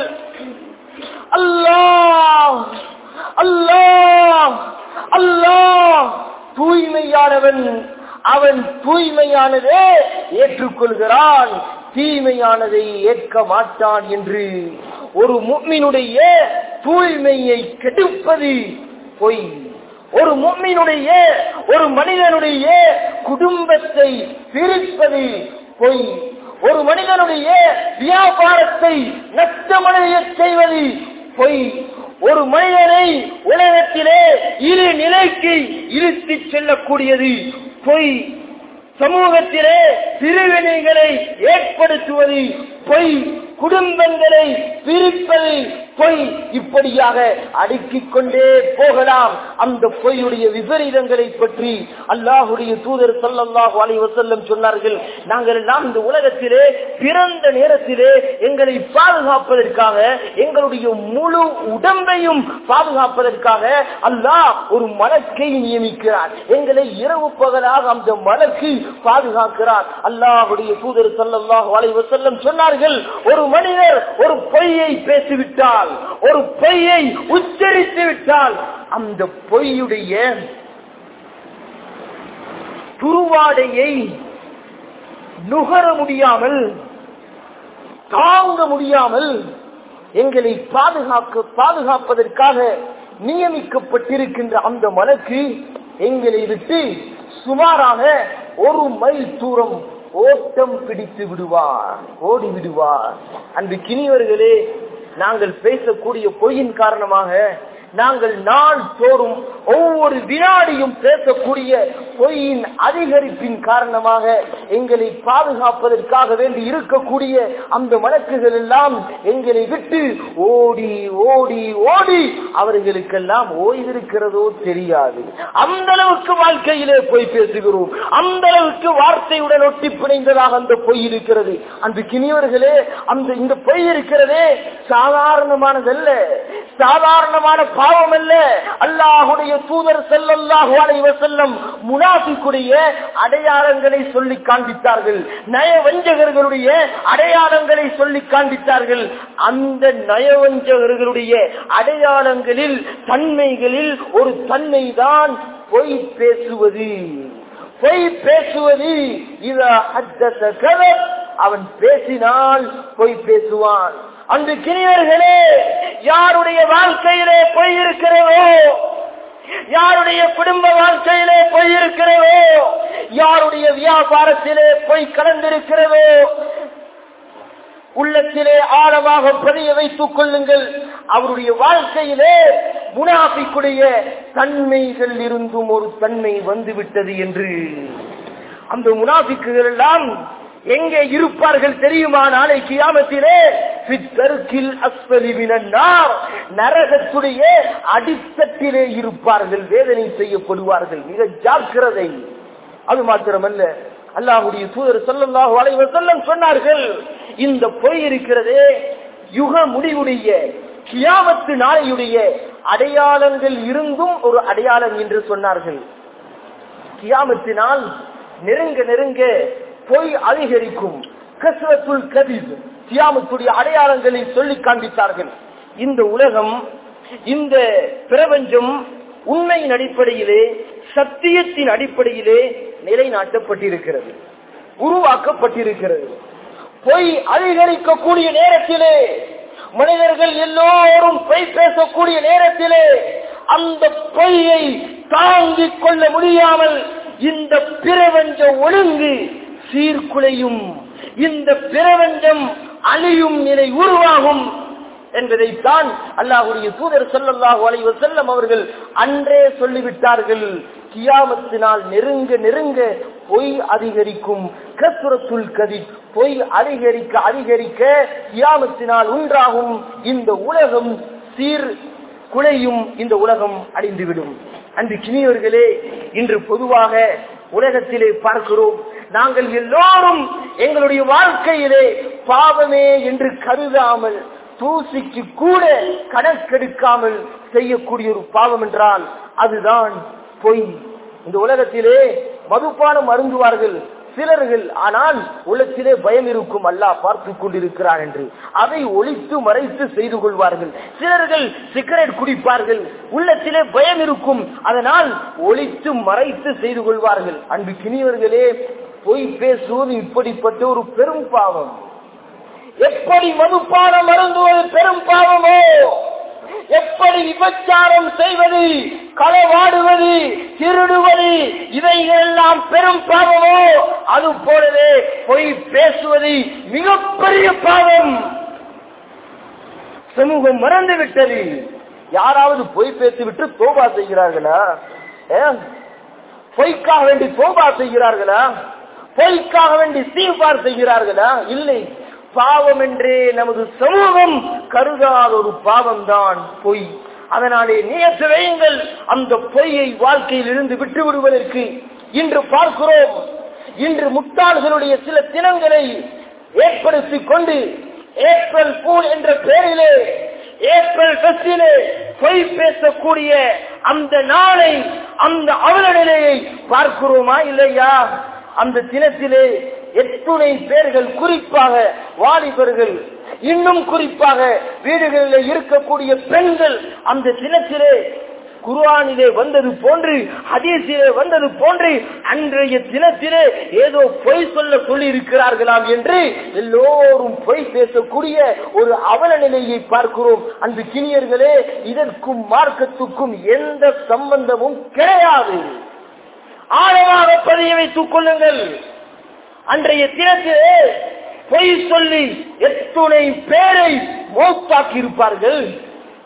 அல்லாஹ் அல்லாஹ் அல்லாஹ் தூய்மையானவன் அவன் தூய்மையானதே ஏற்றுக்கொள்கிறான் தீமையானதை ஏற்க மாட்டான் என்று ஒரு முக்மினுடைய தூய்மையை கெடுப்பது பொய் ஒரு முக்மினுடைய ஒரு மனிதனுடைய குடும்பத்தை பிரிப்பது பொய் ஒரு மனிதனுடைய வியாபாரத்தை நஷ்டமடைய செய்வது பொய் ஒரு மனிதனை உலகத்திலே இரு நிலைக்கு இழுத்துச் செல்லக்கூடியது பொய் சமூகத்திலே பிரிவினைகளை ஏற்படுத்துவது பொய் குடும்பங்களை பிரிப்பது பொய் இப்படியாக அடுக்கிக் கொண்டே போகலாம் அந்த பொய்யுடைய விபரீதங்களை பற்றி அல்லாஹுடைய தூதர் ஸல்லல்லாஹு அலைஹி வஸல்லம் சொன்னார்கள் நாங்கள் எல்லாம் இந்த உலகத்திலே பிறந்த நேரத்திலே எங்களை பாதுகாப்பதற்காக எங்களுடைய முழு உடம்பையும் பாதுகாப்பதற்காக அல்லாஹ் ஒரு மலக்கை நியமிக்கிறார் எங்களை இரவு பகலாக அந்த மலக்கு பாதுகாக்கிறார் அல்லாஹுடைய தூதர் ஸல்லல்லாஹு அலைஹி வஸல்லம் சொன்னார்கள் ஒரு மனிதர் ஒரு பொய்யை பேசிவிட்டால் ஒரு பொய்யை உச்சரித்து விட்டால் அந்த பொய்யுடைய துருவாடையை நுகர முடியாமல் தாங்க முடியாமல் எங்களை பாதுகாக்க பாதுகாப்பதற்காக நியமிக்கப்பட்டிருக்கின்ற அந்த மலக்கு எங்களை விட்டு சுமாராக ஒரு மைல் தூரம் ஓட்டம் பிடித்து விடுவார் ஓடி விடுவார் அன்று கிணியவர்களே நாங்கள் பேசக்கூடிய பொய்யின் காரணமாக நாங்கள் நாள் தோறும் ஒவ்வொரு வினாடியும் பேசக்கூடிய பொய்யின் அதிகரிப்பின் காரணமாக எங்களை பாதுகாப்பதற்காக வேண்டி இருக்கக்கூடிய அந்த வழக்குகள் எல்லாம் எங்களை விட்டு ஓடி ஓடி ஓடி அவர்களுக்கெல்லாம் ஓய்விருக்கிறதோ தெரியாது அந்த அளவுக்கு வாழ்க்கையிலே பொய் பேசுகிறோம் அந்த அளவுக்கு வார்த்தையுடன் ஒட்டி பிணைந்ததாக அந்த பொய் இருக்கிறது அந்த கிணியவர்களே அந்த இந்த பொய் இருக்கிறதே சாதாரணமானதல்ல சாதாரணமான பாவம் அல்ல அல்லாஹுடைய தூதர் செல்லல்லாஹு அலைஹி வஸல்லம் முனாஃபிக்குடைய அடையாளங்களை சொல்லி காண்பித்தார்கள் நயவஞ்சகர்களுடைய அடையாளங்களை சொல்லி காண்பித்தார்கள் அந்த நயவஞ்சகர்களுடைய அடையாளங்களில் தன்மைகளில் ஒரு தன்மை தான் பொய் பேசுவது பொய் பேசுவது இத ஹத்தத கதப் அவன் பேசினால் பொய் பேசுவான் அந்த கிணியர்களே யாருடைய வாழ்க்கையிலே பொய் இருக்கிறதோ யாருடைய குடும்ப வாழ்க்கையிலே பொய் இருக்கிறதோ யாருடைய வியாபாரத்திலே பொய் கலந்திருக்கிறதோ உள்ளத்திலே ஆழமாக பதிய வைத்துக் கொள்ளுங்கள் அவருடைய வாழ்க்கையிலே முனாபிக்குடைய தன்மைகள் இருந்தும் ஒரு தன்மை வந்துவிட்டது என்று அந்த முனாபிக்குகள் எல்லாம் எங்கே இருப்பார்கள் தெரியுமா நாளை கியாமத்திலே பித்தருக்கில் அஸ்வலிவினார் நரகத்துடைய அடித்தட்டிலே இருப்பார்கள் வேதனை செய்யப்படுவார்கள் மிக ஜாக்கிரதை அது மாத்திரமல்ல அல்லாஹுடைய தூதர் சொல்லல்லாஹு அலைஹி வஸல்லம் சொன்னார்கள் இந்த பொய் இருக்கிறதே யுக முடிவுடைய கியாமத்து நாளையுடைய அடையாளங்கள் இருந்தும் ஒரு அடையாளம் என்று சொன்னார்கள் கியாமத்தினால் நெருங்க நெருங்க பொய் அதிகரிக்கும் கசரத்துல் கதிர் கியாமத்துடைய அடையாளங்களை சொல்லி காண்பித்தார்கள் இந்த உலகம் இந்த பிரபஞ்சம் உண்மையின் அடிப்படையிலே சத்தியத்தின் அடிப்படையிலே நிலைநாட்டப்பட்டிருக்கிறது உருவாக்கப்பட்டிருக்கிறது பொய் அதிகரிக்கக்கூடிய நேரத்திலே மனிதர்கள் எல்லோரும் பொய் பேசக்கூடிய நேரத்திலே அந்த பொய்யை தாங்கிக் கொள்ள முடியாமல் இந்த பிரபஞ்ச ஒழுங்கு சீர்குலையும் இந்த பிரபஞ்சம் அழியும் நிலை உருவாகும் என்பதைத்தான் அல்லாஹுடைய தூதர் சொல்லல்லாஹு அலைஹி வஸல்லம் அவர்கள் அன்றே சொல்லிவிட்டார்கள் கியாமத்தினால் நெருங்க நெருங்க பொய் அதிகரிக்கும் கசுரத்துல் கதி பொய் அதிகரிக்க அதிகரிக்க கியாமத்தினால் உண்டாகும் இந்த உலகம் சீர் குலையும் இந்த உலகம் அழிந்துவிடும் அன்று கிணியவர்களே இன்று பொதுவாக உலகத்திலே பார்க்கிறோம் நாங்கள் எல்லோரும் எங்களுடைய வாழ்க்கையிலே பாவமே என்று கருதாமல் தூசிக்கு கூட கணக்கெடுக்காமல் செய்யக்கூடிய ஒரு பாவம் என்றால் அதுதான் பொய் இந்த உலகத்திலே மதுபானம் அருந்துவார்கள் சிலர்கள் ஆனால் உள்ளத்திலே பயம் இருக்கும் அல்லாஹ் பார்த்து கொண்டிருக்கிறார் என்று அதை ஒழித்து மறைத்து செய்து கொள்வார்கள் சிலர்கள் சிகரெட் குடிப்பார்கள் உள்ளத்திலே பயம் இருக்கும் அதனால் ஒழித்து மறைத்து செய்து கொள்வார்கள் அன்பு கிணியவர்களே பொய் பேசுவது இப்படிப்பட்ட ஒரு பெரும் பாவம் எப்படி மதுப்பானம் அருந்துவது பெரும் பாவமோ எப்படி விபச்சாரம் செய்வது களவாடுவது திருடுவது இவைகளெல்லாம் பெரும் பாவமோ அது போலவே பொய் பேசுவது மிகப்பெரிய பாவம் சமூகம் மறந்து விட்டது யாராவது பொய் பேசிவிட்டு தோபா செய்கிறார்களா ஏன்? பொய்க்காக வேண்டி தோபா செய்கிறார்களா பொய்க்காக வேண்டி சீபார் செய்கிறார்களா இல்லை பாவம் என்றே நமது சமூகம் கருதாத ஒரு பாவம் தான் பொய் அதனாலே நேற்று வையுங்கள் அந்த பொய்யை வாழ்க்கையில் இருந்து விட்டு விடுவதற்கு இன்று பார்க்கிறோம் இன்று முட்டாள்களுடைய சில தினங்களை ஏற்படுத்திக் கொண்டு ஏப்ரல் பூல் என்ற பெயரிலே ஏப்ரல் ஃபெஸ்டிலே பொய் பேசக்கூடிய அந்த நாளை அந்த அவல நிலையை பார்க்கிறோமா இல்லையா அந்த தினத்திலே எத்துணை பேர்கள் குறிப்பாக வாலிபர்கள் இன்னும் குறிப்பாக வீடுகளில் இருக்கக்கூடிய பெண்கள் அந்த தினத்திலே குர்ஆனிலே வந்தது போன்று ஹதீஸிலே வந்தது போன்று அன்றைய தினத்திலே ஏதோ பொய் சொல்ல சொல்லி இருக்கிறார்களாம் என்று எல்லோரும் பொய் பேசக்கூடிய ஒரு அவல நிலையை பார்க்கிறோம் அந்த கிணியர்களே இதற்கும் மார்க்கத்துக்கும் எந்த சம்பந்தமும் கிடையாது ஆழமாக பதிய வைத்துக் கொள்ளுங்கள் அன்றைய தினத்திலே பொய் சொல்லி எத்துணை பேரை மோத்தாக்கி இருப்பார்கள்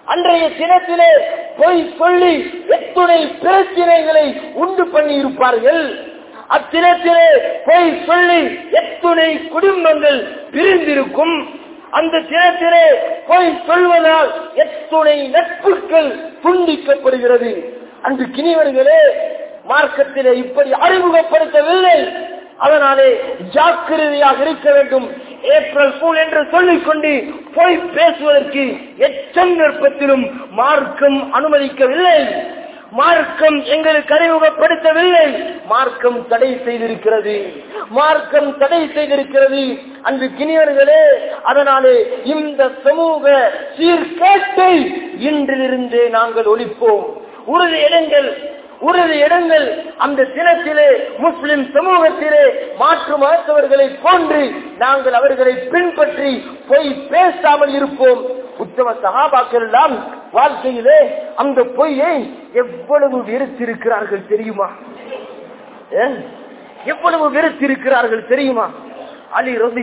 அன்றைய தினத்திலே பொய் சொல்லி எத்துணை பிரச்சனைகளை உண்டு பண்ணி இருப்பார்கள் அத்தினத்திலே பொய் சொல்லி எத்துணை குடும்பங்கள் பிரிந்திருக்கும் அந்த தினத்திலே பொய் சொல்வதால் எத்துணை நட்புகள் துண்டிக்கப்படுகிறது அன்று கிணிவர்களே மார்க்கத்திலே இப்படி அறிமுகப்படுத்தவில்லை அதனாலே ஜாக்கிரதையாக இருக்க வேண்டும் ஏப்ரல் பூல் என்று சொல்லிக் கொண்டு போய் பேசுவதற்கு எச்சந்தர்ப்பத்திலும் மார்க்கம் அனுமதிக்கவில்லை மார்க்கம் எங்களுக்கு அறிமுகப்படுத்தவில்லை மார்க்கம் தடை செய்திருக்கிறது மார்க்கம் தடை செய்திருக்கிறது அன்று கிணியர்களே அதனாலே இந்த சமூக சீர்கேட்டை இன்றிலிருந்தே நாங்கள் ஒழிப்போம் உறுதி இடங்கள் உறுதி இடங்கள் அந்த தினத்திலே முஸ்லிம் சமூகத்திலே மாற்று மருத்துவர்களை போன்று நாங்கள் அவர்களை பின்பற்றி பொய் பேசாமல் இருப்போம் உத்தம சகாபாக்கள் எல்லாம் வாழ்க்கையிலே அந்த பொய்யை எவ்வளவு வெறுத்திருக்கிறார்கள் தெரியுமா ஏ? எவ்வளவு வெறுத்திருக்கிறார்கள் தெரியுமா அலி ரபி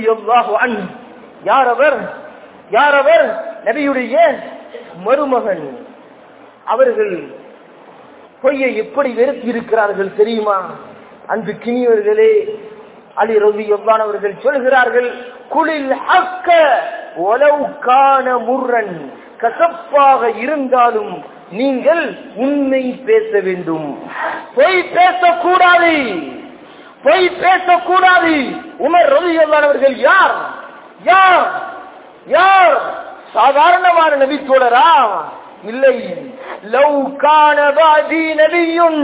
யார் அவர் யார் அவர் நபியுடைய மருமகன் அவர்கள் பொய்யை எப்படி வெறுத்தி இருக்கிறார்கள் தெரியுமா அன்று கிணியவர்களே அலி ரவி எவ்வானவர்கள் சொல்கிறார்கள் குளில் அக்க ஒலவுக்கான முரண் கசப்பாக இருந்தாலும் நீங்கள் உண்மை பேச வேண்டும் பொய் பேசக்கூடாது பொய் பேசக்கூடாது உமர் ரவி எவ்வானவர்கள் யார் யார் யார் சாதாரணமான நபி தோழரா இல்லை லவ் கான பாதி நபியும்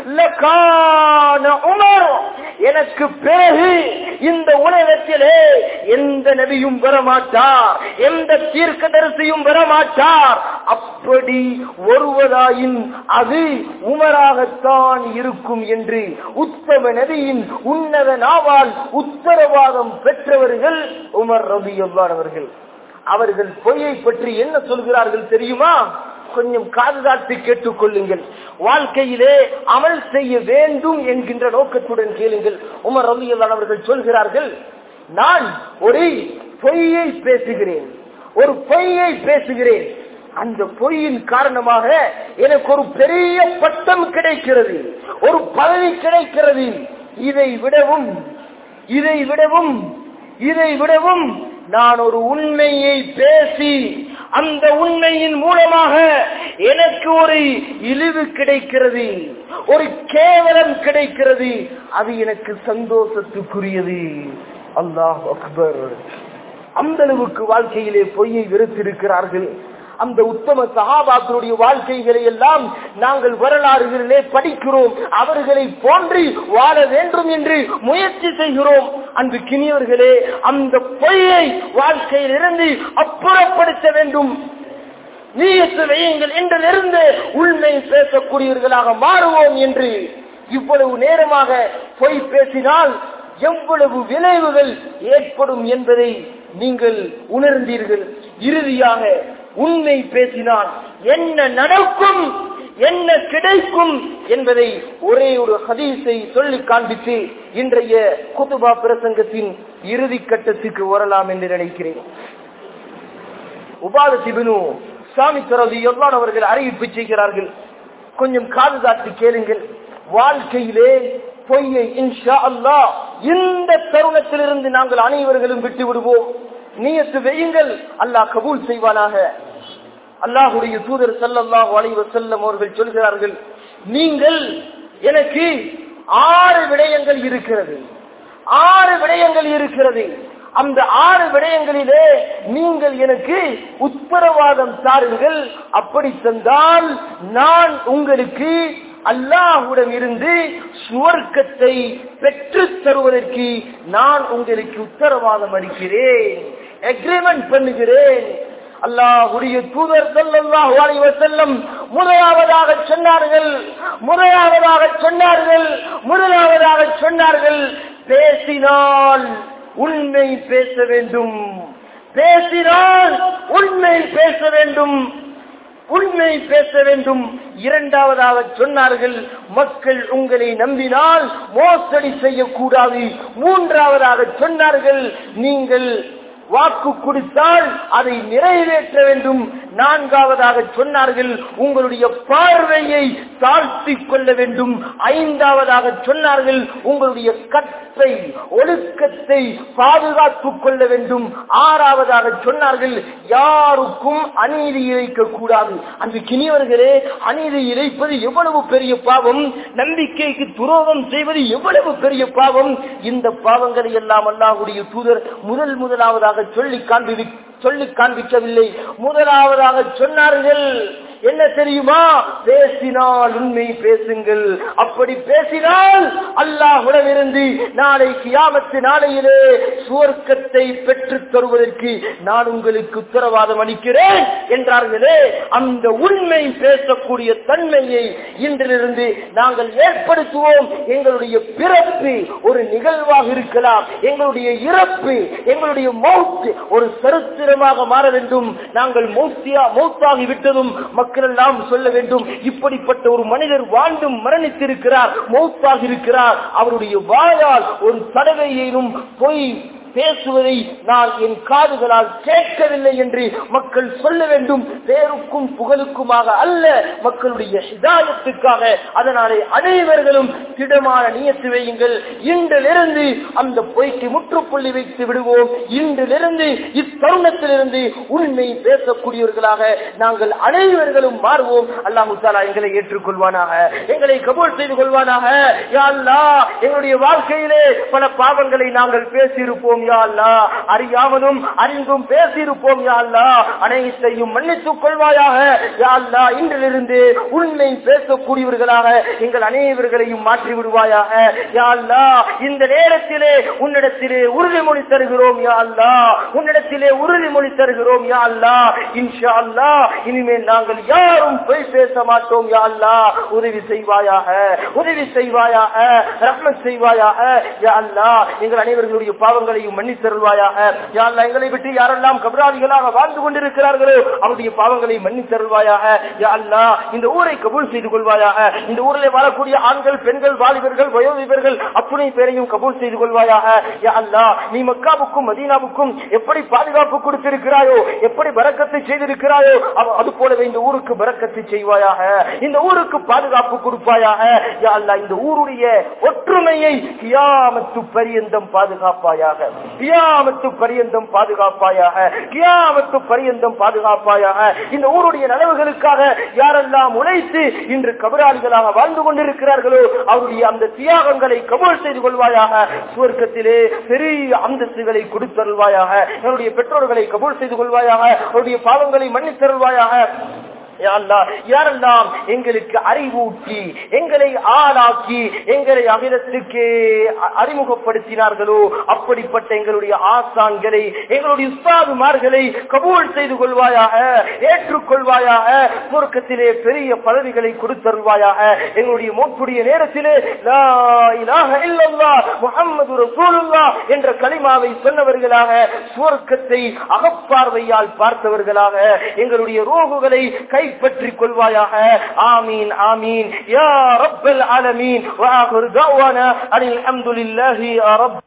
லகான உமர் எனக்கு பிறகு இந்த உலகத்திலே எந்த நபியும் வரமாட்டார் எந்த தீர்க்கதரிசியும் வரமாட்டார் அப்படி வருவதாயின் அது உமராகத்தான் இருக்கும் என்று உத்தம நபியின் உன்னத நாவால் உத்தரவாதம் பெற்றவர்கள் உமர் ரபி எவ்வாறவர்கள் அவர்கள் பொய்யை பற்றி என்ன சொல்கிறார்கள் தெரியுமா கொஞ்சம் காதுதாட்டு கேட்டுக் கொள்ளுங்கள் வாழ்க்கையிலே அமல் செய்ய வேண்டும் என்கின்ற நோக்கத்துடன் கேளுங்கள் உமர் ரவியல்லான் அவர்கள் சொல்கிறார்கள் நான் ஒரு பொய்யை பேசுகிறேன் ஒரு பொய்யை பேசுகிறேன் அந்த பொய்யின் காரணமாக எனக்கு ஒரு பெரிய பட்டம் கிடைக்கிறது ஒரு பதவி கிடைக்கிறது இதை விடவும் இதை விடவும் இதை விடவும் நான் ஒரு உண்மையை பேசி அந்த உண்மையின் மூலமாக எனக்கு ஒரு இழிவு கிடைக்கிறது ஒரு கேவலம் கிடைக்கிறது அது எனக்கு சந்தோஷத்துக்குரியது அல்லாஹ் அக்பர் அந்த அளவுக்கு வாழ்க்கையிலே பொய்யை வெறுத்திருக்கிறார்கள் அந்த உத்தம சகாபாக்களுடைய வாழ்க்கைகளை எல்லாம் நாங்கள் வரலாறுகளிலே படிக்கிறோம் அவர்களை போன்று வாழ வேண்டும் என்று முயற்சி செய்கிறோம் அன்று கிணியவர்களே அந்த பொய்யை வாழ்க்கையில் இருந்து அப்புறப்படுத்த வேண்டும் நீயத்து வையுங்கள் என்றிலிருந்து உண்மை பேசக்கூடியவர்களாக மாறுவோம் என்று இவ்வளவு நேரமாக பொய் பேசினால் எவ்வளவு விளைவுகள் ஏற்படும் என்பதை நீங்கள் உணர்ந்தீர்கள் இறுதியாக உண்மை பேசினால் என்ன நடக்கும் என்ன கிடைக்கும் என்பதை ஒரே ஒரு ஹதீஸை சொல்லி காண்பித்து இன்றைய குதுபா பிரசங்கத்தின் இறுதி கட்டத்துக்கு வரலாம் என்று நினைக்கிறேன் உபாத சிபினு சாமி தரது எவ்வாறு அவர்கள் அறிவிப்பு செய்கிறார்கள் கொஞ்சம் காது காத்து கேளுங்கள் வாழ்க்கையிலே பொய்யை இன்ஷா அல்லா இந்த தருணத்திலிருந்து நாங்கள் அனைவர்களும் விட்டு விடுவோம் நீயத்து வெய்யுங்கள் அல்லாஹ் கபூல் செய்வானாக அல்லாஹுடைய தூதர் சல்லல்லாஹு அலைஹி வஸல்லம் அவர்கள் சொல்கிறார்கள் நீங்கள் எனக்கு ஆறு விடயங்கள் இருக்கிறது ஆறு விடயங்கள் இருக்கிறது அந்த ஆறு விடயங்களிலே நீங்கள் எனக்கு உத்தரவாதம் தாருங்கள் அப்படி தந்தால் நான் உங்களுக்கு அல்லாஹுடன் இருந்து சுவர்க்கத்தை பெற்று தருவதற்கு நான் உங்களுக்கு உத்தரவாதம் அளிக்கிறேன் அக்ரிமெண்ட் பண்ணுகிறேன் அல்லாஹுடைய தூதர் ஸல்லல்லாஹு அலைஹி வஸல்லம் முதலாவதாக சொன்னார்கள் முதலாவதாக சொன்னார்கள் முதலாவதாக சொன்னார்கள் பேசினால் உண்மை பேச வேண்டும் பேசினால் உண்மை பேச வேண்டும் உண்மை பேச வேண்டும் இரண்டாவதாக சொன்னார்கள் மக்கள் உங்களை நம்பினால் மோசடி செய்யக்கூடாது மூன்றாவதாக சொன்னார்கள் நீங்கள் வாக்கு கொடுத்தால் அதை நிறைவேற்ற வேண்டும் நான்காவதாக சொன்னார்கள் உங்களுடைய பார்வையை தாழ்த்திக் கொள்ள வேண்டும் ஐந்தாவதாக சொன்னார்கள் உங்களுடைய கற்பை ஒழுக்கத்தை பாதுகாத்துக் கொள்ள வேண்டும் ஆறாவதாக சொன்னார்கள் யாருக்கும் அநீதி இழைக்க கூடாது அந்த கிணியவர்களே அநீதி இழைப்பது எவ்வளவு பெரிய பாவம் நம்பிக்கைக்கு துரோகம் செய்வது எவ்வளவு பெரிய பாவம் இந்த பாவங்களை எல்லாம் அல்லாஹுடைய தூதர் முதல் முதலாவதாக சொல்லி காண்பி சொல்லி காண்பிக்கவில்லை முதலாவதாக சொன்னார்கள் என்ன தெரியுமா பேசினால் உண்மை பேசுங்கள் அப்படி பேசினால் அல்லாஹுடமிருந்து நாளை கியாமத்து நாளையிலே சுவர்க்கத்தை பெற்றுத் தருவதற்கு நான் உங்களுக்கு உத்தரவாதம் அளிக்கிறேன் என்றார்களே அந்த உண்மை பேசக்கூடிய தன்மையை இன்றிலிருந்து நாங்கள் ஏற்படுத்துவோம் எங்களுடைய பிறப்பு ஒரு நிகழ்வாக இருக்கலாம் எங்களுடைய இறப்பு எங்களுடைய மௌத்து ஒரு சரித்திரமாக மாற வேண்டும் நாங்கள் மௌத்தியா மௌத்தாகி விட்டதும் மக்கள் எல்லாம் சொல்ல வேண்டும் இப்படிப்பட்ட ஒரு மனிதர் வாழ்ந்தும் மரணித்திருக்கிறார் மௌத்தாக இருக்கிறார் அவருடைய வாயால் ஒரு தடவையிலும் பொய் பேசுவதை நான் என் காதுகளால் கேட்கவில்லை என்று மக்கள் சொல்ல வேண்டும் பேருக்கும் புகழுக்குமாக அல்ல மக்களுடைய ஹிதாயத்துக்காக அதனாலே அனைவர்களும் திடமான நியத்து வையுங்கள் இன்றிலிருந்து அந்த பொய்க்கு முற்றுப்புள்ளி வைத்து விடுவோம் இன்றிலிருந்து இத்தருணத்திலிருந்து உண்மை பேசக்கூடியவர்களாக நாங்கள் அனைவர்களும் மாறுவோம் அல்லாஹு தாலா எங்களை ஏற்றுக்கொள்வானாக எங்களை கபூல் செய்து கொள்வானாக யா அல்லாஹ் எங்களுடைய வாழ்க்கையிலே பல பாவங்களை நாங்கள் பேசியிருப்போம் யா அல்லா அறியாமலும் அறிந்தும் பேசியிருப்போம் யா அல்லா அனைத்தையும் மன்னித்துக் கொள்வாயாக யா அல்லா இன்றிலிருந்து உண்மை பேசக்கூடியவர்களாக எங்கள் அனைவர்களையும் மாற்றி விடுவாயாக யா அல்லா இந்த நேரத்திலே உன்னிடத்திலே உறுதிமொழி தருகிறோம் யா அல்லா உன்னிடத்திலே உறுதிமொழி தருகிறோம் யா அல்லா இன்ஷா அல்லா இனிமேல் நாங்கள் யாரும் பொய் பேச மாட்டோம் யா அல்லா உதவி செய்வாயாக உதவி செய்வாயாக ரஹ்மத் செய்வாயாக யா அல்லா எங்கள் அனைவர்களுடைய பாவங்களையும் மன்னித்தருள்வாயாக யா அல்லா எங்களை விட்டு யாரெல்லாம் கபராதிகளாக வாழ்ந்து கொண்டிருக்கிறார்களோ அவருடைய பாவங்களை மன்னித்தருள்வாயாக யா அல்லா இந்த ஊரை கபூல் செய்து கொள்வாயாக இந்த ஊரில் வாழக்கூடிய ஆண்கள் பெண்கள் வாலிபர்கள் வயோதிபர்கள் அத்துணை பேரையும் கபூல் செய்து கொள்வாயாக யா அல்லா நீ மக்காவுக்கும் மதீனாவுக்கும் எப்படி பாதுகாப்பு கொடுத்திருக்கிறாயோ எப்படி பறக்கத்தை செய்திருக்கிறாயோ அவ- அது போலவே இந்த ஊருக்கு பறக்கத்தை செய்வாயாக இந்த ஊருக்கு பாதுகாப்பு கொடுப்பாயாக யா அல்லா இந்த ஊருடைய ஒற்றுமையை கியாமத்து பரியந்தம் பாதுகாப்பாயாக கியாமத்து பரியந்தம் பாதுகாப்பாயாக கியாமத்து பரியந்தம் பாதுகாப்பாயாக இந்த ஊருடைய நலவுகளுக்காக யாரெல்லாம் உழைத்து இன்று கபராளிகளாக வாழ்ந்து கொண்டிருக்கிறார்களோ அவருடைய அந்த தியாகங்களை கபூல் செய்து கொள்வாயாக சுவர்க்கத்திலே பெரிய அந்தஸ்துகளை கொடுத்தருள்வாயாக என்னுடைய பெற்றோர்களை கபூல் செய்து கொள்வாயாக அவருடைய பாவங்களை மன்னித்தருள்வாயாக யா அல்லாஹ், யாரெல்லாம் எங்களுக்கு அறிவூட்டி எங்களை ஆளாக்கி எங்களை அகிலத்துக்கு அ- அறிமுகப்படுத்தினார்களோ அப்படிப்பட்ட எங்களுடைய ஆசான்களை எங்களுடைய உஸ்தாதுமார்களை கபூல் செய்து கொள்வாயாக ஏற்றுக்கொள்வாயாக சுருக்கத்திலே பெரிய பதவிகளை கொடுத்தருள்வாயாக எங்களுடைய மூப்புடைய நேரத்திலே லா இலாஹ இல்லல்லாஹ் முஹம்மது ரசூலுல்லாஹ் என்ற கலிமாவை சொன்னவர்களாக சுவர்க்கத்தை அகப்பார்வையால் பார்த்தவர்களாக எங்களுடைய ரோகுகளை கைப்பற்றிக் கொள்வாயாக ஆமீன் ஆமீன் யா ரப்பல் ஆலமீன் வஆகிரு தஅவானா அனில் ஹம்துலில்லாஹி ரப்